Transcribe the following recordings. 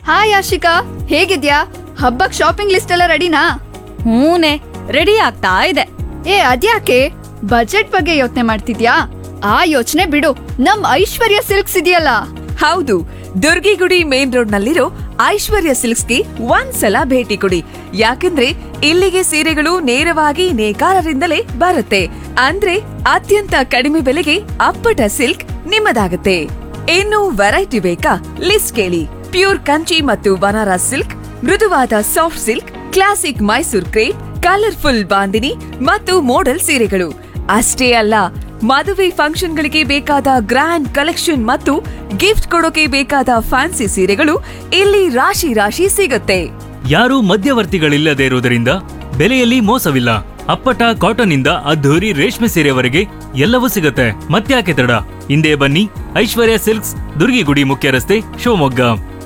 hi Ashika ಹೇಗಿದ್ಯಾ ಹಬ್ಬಕ್ shopping list ಎಲ್ಲ ರೆಡಿನಾ ಹೂನೆ ರೆಡಿ ಆಗ್ತಾ ಇದೆ ಏ ಅದ್ಯಾಕೆ ಬಜೆಟ್ ಬಗ್ಗೆ ಯೋಚನೆ ಮಾಡ್ತಿದ್ಯಾ ಆ ಯೋಚನೆ ಬಿಡು ನಮ್ ಐಶ್ವರ್ಯ ಸಿಲ್ಕ್ಸ್ ಇದೆಯಲ್ಲ ಹೌದು ದುರ್ಗಿಗುಡಿ ಮೇನ್ ರೋಡ್ ನಲ್ಲಿರೋ ಐಶ್ವರ್ಯ ಸಿಲ್ಕ್ಸ್ಗೆ ಒಂದ್ಸಲ ಭೇಟಿ ಕೊಡಿ ಯಾಕಂದ್ರೆ ಇಲ್ಲಿಗೆ ಸೀರೆಗಳು ನೇರವಾಗಿ ನೇಕಾರರಿಂದಲೇ ಬರುತ್ತೆ ಅಂದ್ರೆ ಅತ್ಯಂತ ಕಡಿಮೆ ಬೆಲೆಗೆ ಅಪ್ಪಟ ಸಿಲ್ಕ್ ನಿಮ್ಮದಾಗುತ್ತೆ ಇನ್ನು ವೆರೈಟಿ ಬೇಕಾ ಲಿಸ್ಟ್ ಕೇಳಿ ಪ್ಯೂರ್ ಕಂಚಿ ಮತ್ತು ಬನಾರಸ್ ಸಿಲ್ಕ್ ಮೃದುವಾದ soft silk classic Mysore crepe colourful bandhani ಮತ್ತು ಮೋಡಲ್ ಸೀರೆಗಳು ಅಷ್ಟೇ ಅಲ್ಲ ಮದುವೆ ಫಂಕ್ಷನ್ಗಳಿಗೆ ಬೇಕಾದ ಗ್ರ್ಯಾಂಡ್ ಕಲೆಕ್ಷನ್ ಮತ್ತು ಗಿಫ್ಟ್ ಕೊಡೋಕೆ ಬೇಕಾದ ಫ್ಯಾನ್ಸಿ ಸೀರೆಗಳು ಇಲ್ಲಿ ರಾಶಿ ರಾಶಿ ಸಿಗುತ್ತೆ ಯಾರೂ ಮಧ್ಯವರ್ತಿಗಳಿಲ್ಲದೆ ಇರುವುದರಿಂದ ಬೆಲೆಯಲ್ಲಿ ಮೋಸವಿಲ್ಲ ಅಪ್ಪಟ ಕಾಟನ್ ಇಂದ ಅದ್ಧೂರಿ ರೇಷ್ಮೆ ಸೀರೆವರೆಗೆ ಎಲ್ಲವೂ ಸಿಗುತ್ತೆ ಮತ್ತ್ಯಾಕೆ ತಡ ಹಿಂದೆ ಬನ್ನಿ ಐಶ್ವರ್ಯ ಸಿಲ್ಕ್ಸ್ ದುರ್ಗಿಗುಡಿ ಮುಖ್ಯ ರಸ್ತೆ ಶಿವಮೊಗ್ಗ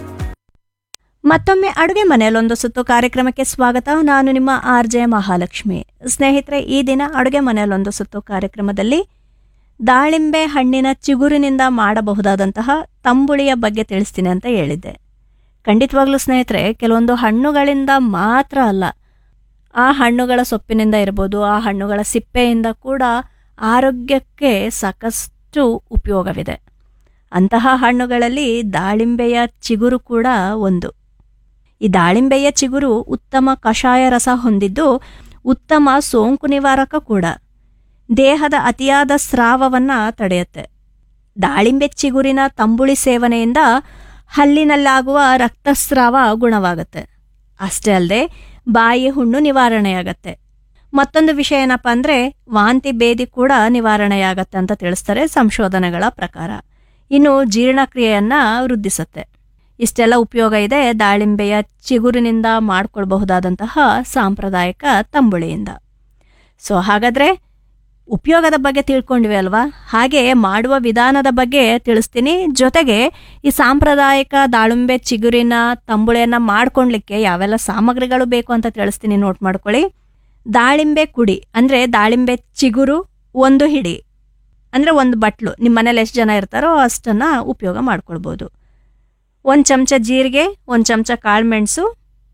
ಮತ್ತೊಮ್ಮೆ ಅಡುಗೆ ಮನೆಯಲ್ಲೊಂದು ಸುತ್ತು ಕಾರ್ಯಕ್ರಮಕ್ಕೆ ಸ್ವಾಗತ ನಾನು ನಿಮ್ಮ ಆರ್ ಜೆ ಮಹಾಲಕ್ಷ್ಮಿ ಸ್ನೇಹಿತರೆ ಈ ದಿನ ಅಡುಗೆ ಮನೆಯಲ್ಲೊಂದು ಸುತ್ತು ಕಾರ್ಯಕ್ರಮದಲ್ಲಿ ದಾಳಿಂಬೆ ಹಣ್ಣಿನ ಚಿಗುರಿನಿಂದ ಮಾಡಬಹುದಾದಂತಹ ತಂಬುಳಿಯ ಬಗ್ಗೆ ತಿಳಿಸ್ತೀನಿ ಅಂತ ಹೇಳಿದ್ದೆ ಖಂಡಿತವಾಗ್ಲೂ ಸ್ನೇಹಿತರೆ ಕೆಲವೊಂದು ಹಣ್ಣುಗಳಿಂದ ಮಾತ್ರ ಅಲ್ಲ ಆ ಹಣ್ಣುಗಳ ಸೊಪ್ಪಿನಿಂದ ಇರ್ಬೋದು ಆ ಹಣ್ಣುಗಳ ಸಿಪ್ಪೆಯಿಂದ ಕೂಡ ಆರೋಗ್ಯಕ್ಕೆ ಸಾಕಷ್ಟು ಉಪಯೋಗವಿದೆ ಅಂತಹ ಹಣ್ಣುಗಳಲ್ಲಿ ದಾಳಿಂಬೆಯ ಚಿಗುರು ಕೂಡ ಒಂದು ಈ ದಾಳಿಂಬೆಯ ಚಿಗುರು ಉತ್ತಮ ಕಷಾಯ ರಸ ಹೊಂದಿದ್ದು ಉತ್ತಮ ಸೋಂಕು ನಿವಾರಕ ಕೂಡ ದೇಹದ ಅತಿಯಾದ ಸ್ರಾವವನ್ನು ತಡೆಯುತ್ತೆ ದಾಳಿಂಬೆ ಚಿಗುರಿನ ತಂಬುಳಿ ಸೇವನೆಯಿಂದ ಹಲ್ಲಿನಲ್ಲಾಗುವ ರಕ್ತಸ್ರಾವ ಗುಣವಾಗುತ್ತೆ ಅಷ್ಟೇ ಅಲ್ಲದೆ ಬಾಯಿ ಹುಣ್ಣು ನಿವಾರಣೆಯಾಗತ್ತೆ ಮತ್ತೊಂದು ವಿಷಯ ಏನಪ್ಪ ಅಂದರೆ ವಾಂತಿ ಭೇದಿ ಕೂಡ ನಿವಾರಣೆಯಾಗತ್ತೆ ಅಂತ ತಿಳಿಸ್ತಾರೆ ಸಂಶೋಧನೆಗಳ ಪ್ರಕಾರ ಇನ್ನು ಜೀರ್ಣಕ್ರಿಯೆಯನ್ನು ವೃದ್ಧಿಸುತ್ತೆ ಇಷ್ಟೆಲ್ಲ ಉಪಯೋಗ ಇದೆ ದಾಳಿಂಬೆಯ ಚಿಗುರಿನಿಂದ ಮಾಡ್ಕೊಳ್ಬಹುದಾದಂತಹ ಸಾಂಪ್ರದಾಯಿಕ ತಂಬುಳಿಯಿಂದ ಸೊ ಹಾಗಾದರೆ ಉಪಯೋಗದ ಬಗ್ಗೆ ತಿಳ್ಕೊಂಡ್ವಿ ಅಲ್ವಾ ಹಾಗೆ ಮಾಡುವ ವಿಧಾನದ ಬಗ್ಗೆ ತಿಳಿಸ್ತೀನಿ ಜೊತೆಗೆ ಈ ಸಾಂಪ್ರದಾಯಿಕ ದಾಳಿಂಬೆ ಚಿಗುರಿನ ತಂಬುಳಿಯನ್ನು ಮಾಡ್ಕೊಳ್ಲಿಕ್ಕೆ ಯಾವೆಲ್ಲ ಸಾಮಗ್ರಿಗಳು ಬೇಕು ಅಂತ ತಿಳಿಸ್ತೀನಿ ನೋಟ್ ಮಾಡ್ಕೊಳ್ಳಿ ದಾಳಿಂಬೆ ಕುಡಿ ಅಂದರೆ ದಾಳಿಂಬೆ ಚಿಗುರು ಒಂದು ಹಿಡಿ ಅಂದರೆ ಒಂದು ಬಟ್ಲು ನಿಮ್ಮ ಮನೇಲಿ ಎಷ್ಟು ಜನ ಇರ್ತಾರೋ ಅಷ್ಟನ್ನು ಉಪಯೋಗ ಮಾಡ್ಕೊಳ್ಬೋದು ಒಂದು ಚಮಚ ಜೀರಿಗೆ ಒಂದು ಚಮಚ ಕಾಳುಮೆಣಸು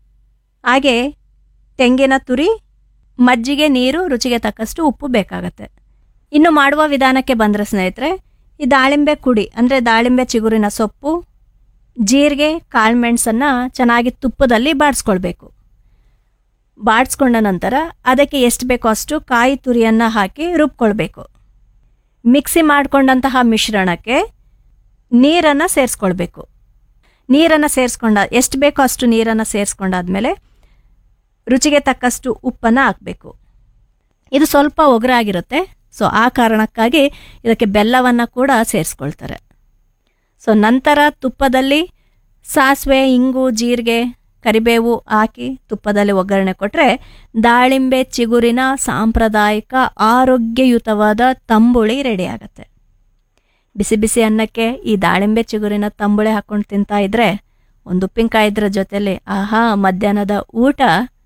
ಹಾಗೆ ತೆಂಗಿನ ತುರಿ ಮಜ್ಜಿಗೆ ನೀರು ರುಚಿಗೆ ತಕ್ಕಷ್ಟು ಉಪ್ಪು ಬೇಕಾಗತ್ತೆ ಇನ್ನು ಮಾಡುವ ವಿಧಾನಕ್ಕೆ ಬಂದರೆ ಸ್ನೇಹಿತರೆ ಈ ದಾಳಿಂಬೆ ಕುಡಿ ಅಂದರೆ ದಾಳಿಂಬೆ ಚಿಗುರಿನ ಸೊಪ್ಪು ಜೀರಿಗೆ ಕಾಳುಮೆಣಸನ್ನು ಚೆನ್ನಾಗಿ ತುಪ್ಪದಲ್ಲಿ ಬಾಡಿಸ್ಕೊಳ್ಬೇಕು ಬಾಡಿಸ್ಕೊಂಡ ನಂತರ ಅದಕ್ಕೆ ಎಷ್ಟು ಬೇಕೋ ಅಷ್ಟು ಕಾಯಿ ತುರಿಯನ್ನು ಹಾಕಿ ರುಬ್ಕೊಳ್ಬೇಕು ಮಿಕ್ಸಿ ಮಾಡಿಕೊಂಡಂತಹ ಮಿಶ್ರಣಕ್ಕೆ ನೀರನ್ನು ಸೇರಿಸ್ಕೊಳ್ಬೇಕು ನೀರನ್ನು ಸೇರಿಸ್ಕೊಂಡ ಎಷ್ಟು ಬೇಕೋ ಅಷ್ಟು ನೀರನ್ನು ಸೇರಿಸ್ಕೊಂಡಾದ್ಮೇಲೆ ರುಚಿಗೆ ತಕ್ಕಷ್ಟು ಉಪ್ಪನ್ನು ಹಾಕಬೇಕು ಇದು ಸ್ವಲ್ಪ ಒಗರಾಗಿರುತ್ತೆ ಸೊ ಆ ಕಾರಣಕ್ಕಾಗಿ ಇದಕ್ಕೆ ಬೆಲ್ಲವನ್ನು ಕೂಡ ಸೇರಿಸ್ಕೊಳ್ತಾರೆ ಸೊ ನಂತರ ತುಪ್ಪದಲ್ಲಿ ಸಾಸಿವೆ ಇಂಗು ಜೀರಿಗೆ ಕರಿಬೇವು ಹಾಕಿ ತುಪ್ಪದಲ್ಲಿ ಒಗ್ಗರಣೆ ಕೊಟ್ಟರೆ ದಾಳಿಂಬೆ ಚಿಗುರಿನ ಸಾಂಪ್ರದಾಯಿಕ ಆರೋಗ್ಯಯುತವಾದ ತಂಬುಳಿ ರೆಡಿ ಆಗುತ್ತೆ ಬಿಸಿ ಬಿಸಿ ಅನ್ನಕ್ಕೆ ಈ ದಾಳಿಂಬೆ ಚಿಗುರಿನ ತಂಬುಳಿ ಹಾಕ್ಕೊಂಡು ತಿಂತಾ ಇದ್ರೆ ಒಂದು ಉಪ್ಪಿನಕಾಯಿ ಇದ್ರ ಜೊತೆಲಿ ಆಹಾ ಮಧ್ಯಾಹ್ನದ ಊಟ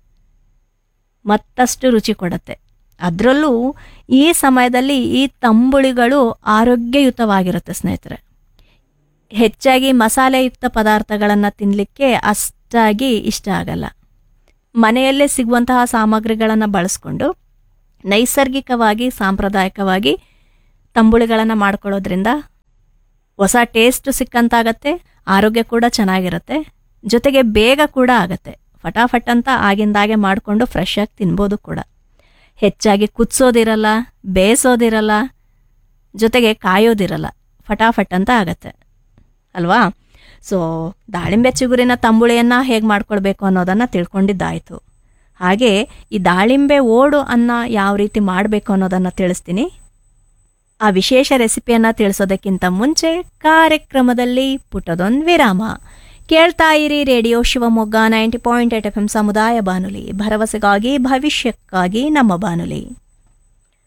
ಮತ್ತಷ್ಟು ರುಚಿ ಕೊಡುತ್ತೆ ಅದರಲ್ಲೂ ಈ ಸಮಯದಲ್ಲಿ ಈ ತಂಬುಳಿಗಳು ಆರೋಗ್ಯಯುತವಾಗಿರುತ್ತೆ ಸ್ನೇಹಿತರೆ ಹೆಚ್ಚಾಗಿ ಮಸಾಲೆಯುಕ್ತ ಪದಾರ್ಥಗಳನ್ನು ತಿನ್ನಲಿಕ್ಕೆ ಅಷ್ಟಾಗಿ ಇಷ್ಟ ಆಗಲ್ಲ ಮನೆಯಲ್ಲೇ ಸಿಗುವಂತಹ ಸಾಮಗ್ರಿಗಳನ್ನು ಬಳಸ್ಕೊಂಡು ನೈಸರ್ಗಿಕವಾಗಿ ಸಾಂಪ್ರದಾಯಿಕವಾಗಿ ತಂಬುಳಿಗಳನ್ನು ಮಾಡ್ಕೊಳ್ಳೋದ್ರಿಂದ ಹೊಸ ಟೇಸ್ಟ್ ಸಿಕ್ಕಂತಾಗತ್ತೆ ಆರೋಗ್ಯ ಕೂಡ ಚೆನ್ನಾಗಿರುತ್ತೆ ಜೊತೆಗೆ ಬೇಗ ಕೂಡ ಆಗತ್ತೆ ಫಟಾಫಟ್ ಅಂತ ಆಗಿಂದಾಗೆ ಮಾಡಿಕೊಂಡು ಫ್ರೆಶ್ ಆಗಿ ತಿನ್ಬೋದು ಕೂಡ ಹೆಚ್ಚಾಗಿ ಕುದಿಸೋದಿರಲ್ಲ ಬೇಯಿಸೋದಿರಲ್ಲ ಜೊತೆಗೆ ಕಾಯೋದಿರಲ್ಲ ಫಟಾಫಟ್ ಅಂತ ಆಗತ್ತೆ ಅಲ್ವಾ ಸೊ ದಾಳಿಂಬೆ ಚಿಗುರಿನ ತಂಬುಳಿಯನ್ನು ಹೇಗೆ ಮಾಡ್ಕೊಳ್ಬೇಕು ಅನ್ನೋದನ್ನು ತಿಳ್ಕೊಂಡಿದ್ದಾಯಿತು ಹಾಗೆ ಈ ದಾಳಿಂಬೆ ಓಡು ಅನ್ನ ಯಾವ ರೀತಿ ಮಾಡಬೇಕು ಅನ್ನೋದನ್ನು ತಿಳಿಸ್ತೀನಿ ಆ ವಿಶೇಷ ರೆಸಿಪಿಯನ್ನು ತಿಳಿಸೋದಕ್ಕಿಂತ ಮುಂಚೆ ಕಾರ್ಯಕ್ರಮದಲ್ಲಿ ಪುಟದೊಂದು ವಿರಾಮ ಕೇಳ್ತಾ ಇರಿ radio Shivamogga ninety point eight F M ಸಮುದಾಯ ಬಾನುಲಿ ಭರವಸೆಗಾಗಿ ಭವಿಷ್ಯಕ್ಕಾಗಿ ನಮ್ಮ ಬಾನುಲಿ